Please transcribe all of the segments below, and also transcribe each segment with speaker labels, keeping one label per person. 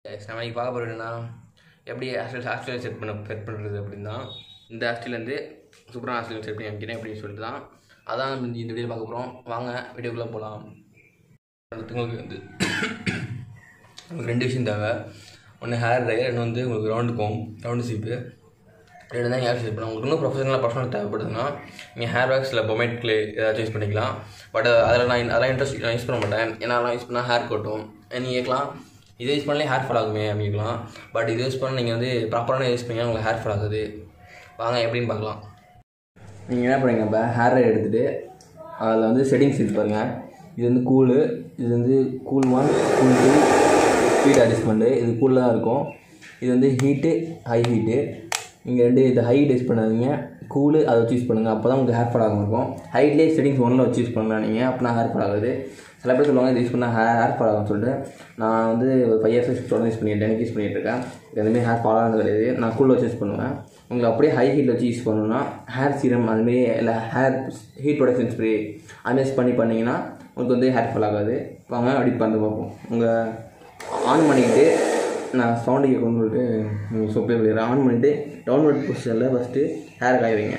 Speaker 1: நம்ம இன்னைக்கு பார்க்க போகிறது என்னன்னா எப்படி ஹாஸ்டல் ஹாஸ்டல் செட் பண்ண செட் பண்ணுறது அப்படின்னா இந்த ஹாஸ்டல்லேருந்து சூப்பரான ஹாஸ்டல் செட் பண்ணி வைக்கிறேன் அப்படின்னு சொல்லிட்டு தான் அதான் நம்ம இந்த வீடியோ பார்க்க போகிறோம் வாங்க வீடியோக்குள்ளே போகலாம் உங்களுக்கு வந்து உங்களுக்கு ரெண்டு விஷயம் தேவை ஒன்று ஹேர் ட்ரையர் இன்னும் வந்து உங்களுக்கு ரவுண்டு கோம் ரவுண்டு சீப்பு ரெண்டு தான் ஹேர் ஷேப் பண்ணலாம் உங்களுக்கு இன்னும் ப்ரொஃபஷனலாக பர்சனல் தேவைப்படுதுன்னா நீங்கள் ஹேர் வேக்ஸ் இல்லை பொமைட் கிளே ஏதாச்சும் யூஸ் பண்ணிக்கலாம் பட் அதில் நான் அதெல்லாம் இன்ட்ரெஸ்ட் நான் யூஸ் பண்ண மாட்டேன் ஏன்னா அதெல்லாம் யூஸ் பண்ணால் ஹேர் கொட்டும் நீங்கள் கேட்கலாம் இதை யூஸ் பண்ணலே ஹேர் ஃபால் ஆகுமே அப்படின்லாம் பட் இது யூஸ் பண்ண நீங்கள் வந்து ப்ராப்பரான யூஸ் பண்ணீங்கன்னா உங்களுக்கு ஹேர் ஃபால் ஆகுது வாங்க எப்படின்னு பார்க்கலாம் நீங்கள் என்ன பண்ணுறீங்க இப்போ ஹேர் ட்ரை எடுத்துகிட்டு அதில் வந்து செட்டிங்ஸ் இது பாருங்கள் இது வந்து கூலு இது வந்து cool one cool two speed adjustment இது கூலில் தான் இருக்கும் இது வந்து ஹீட்டு ஹை ஹீட்டு நீங்கள் ரெண்டு இது ஹைட் யூஸ் பண்ணாதீங்க கூலு அதை வச்சு யூஸ் பண்ணுங்கள் அப்போ தான் உங்களுக்கு ஹேர் ஃபால் ஆகாமல் இருக்கும் ஹைட்லேயே செட்டிங்ஸ் ஒன்றில் வச்சு யூஸ் பண்ணலாம் நீங்கள் அப்படின்னா ஹேர் ஃபால் ஆகுது சில பேர் சொல்லுவாங்க இது யூஸ் பண்ணால் ஹேர் ஹேர் ஃபால் ஆகும்னு சொல்லிட்டு நான் வந்து ஒரு ஃபைவ் இயர்ஸ் தொடர்ந்து யூஸ் பண்ணிட்டு எனக்கு யூஸ் பண்ணிட்டு இருக்கேன் இது எதுவுமே ஹேர் ஃபால் ஆனது கிடையாது நான் கூலில் வச்சு யூஸ் பண்ணுவேன் உங்களுக்கு அப்படியே ஹை ஹீட்டில் வச்சு யூஸ் பண்ணணும்னா ஹேர் சீரம் அதுமாரி இல்லை ஹேர் ஹீட் ப்ரொடக்ஷன் ஸ்ப்ரே அதுமாரி யூஸ் பண்ணி பண்ணிங்கன்னா உங்களுக்கு வந்து ஹேர் ஃபால் ஆகாது வாங்க அப்படி பண்ணி பார்ப்போம் உங்கள் ஆன் பண்ணிக்கிட்டு நான் சவுண்டு கேட்கணும்னு சொல்லிட்டு நீங்கள் சொப்பே பண்ணிடுறேன் ஆன் பண்ணிவிட்டு டவுன்லோட் பொசிஷனில் ஃபஸ்ட்டு ஹேர் காய வைங்க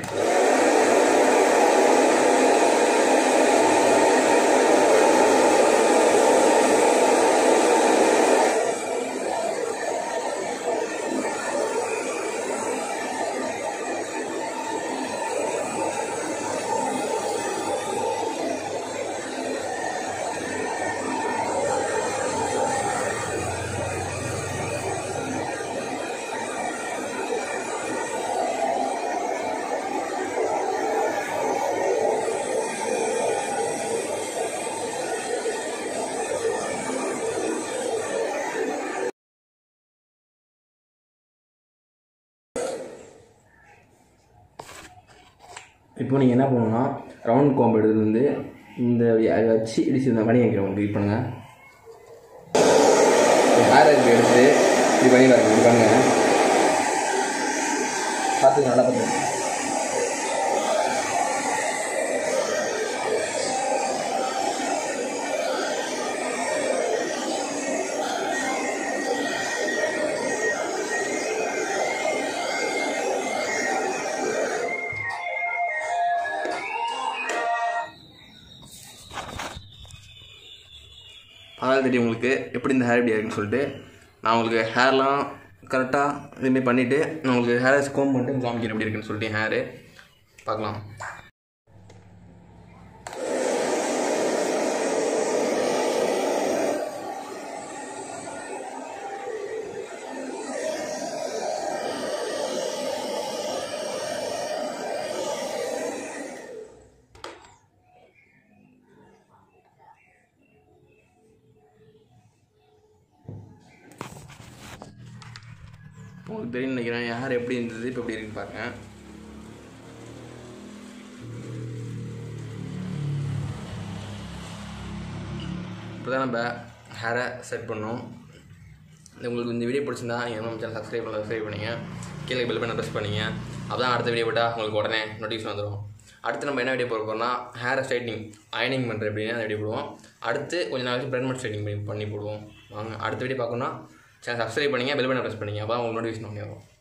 Speaker 1: இப்போ நீங்கள் என்ன பண்ணணும்னா ரவுண்ட் கோம்பு எடுத்துட்டு வந்து இந்த அதை வச்சு இடிச்சு இந்த பண்ணி வைக்கிறேன் உங்களுக்கு இது பண்ணுங்கள் ஹேர் இருக்கு எடுத்து இது பண்ணி பாருங்க இது பண்ணுங்க பார்த்துங்க நல்லா பார்த்துங்க அதனால் தெரியும் உங்களுக்கு எப்படி இந்த ஹேர் இப்படி இருக்குன்னு சொல்லிட்டு நான் உங்களுக்கு ஹேர்லாம் கரெக்டாக இதுமாரி பண்ணிவிட்டு நான் உங்களுக்கு ஹேர் கோம் பண்ணிட்டு காமிக்கிறேன் எப்படி இருக்குன்னு சொல்லிட்டு ஹேரு பார்க்கலாம் உங்களுக்கு தெரியும் நினைக்கிறேன் என் ஹேர் எப்படி இருந்தது இப்போ எப்படி இருக்குன்னு பாருங்க இப்போ தான் நம்ம ஹேரை செட் பண்ணோம் இந்த உங்களுக்கு இந்த வீடியோ பிடிச்சிருந்தா நீங்கள் நம்ம சேனல் சப்ஸ்கிரைப் பண்ணல சப்ஸ்கிரைப் பண்ணிங்க கீழே பெல் பண்ண ப்ரெஸ் பண்ணிங்க அப்போ தான் அடுத்த வீடியோ போட்டால் உங்களுக்கு உடனே நோட்டிஃபிகேஷன் வந்துடும் அடுத்து நம்ம என்ன வீடியோ போட போகிறோம்னா ஹேர் ஸ்ட்ரைட்னிங் அயனிங் பண்ணுற எப்படின்னு அந்த வீடியோ போடுவோம் அடுத்து கொஞ்ச நாளைக்கு பிரெட்மெண்ட் ஸ்ட்ரைட்னிங் பண்ணி பண்ணி போடுவோம் வாங்க அடுத்த வீடியோ பார்க்கணுன்னா சேனல் சப்ஸ்கிரைப் பண்ணிங்க பெல் பண்ண ப்ரெஸ் பண்ணிங்க அப்போ தான் உங்களுக்கு நோட்டிஃபிகேஷன் வரும்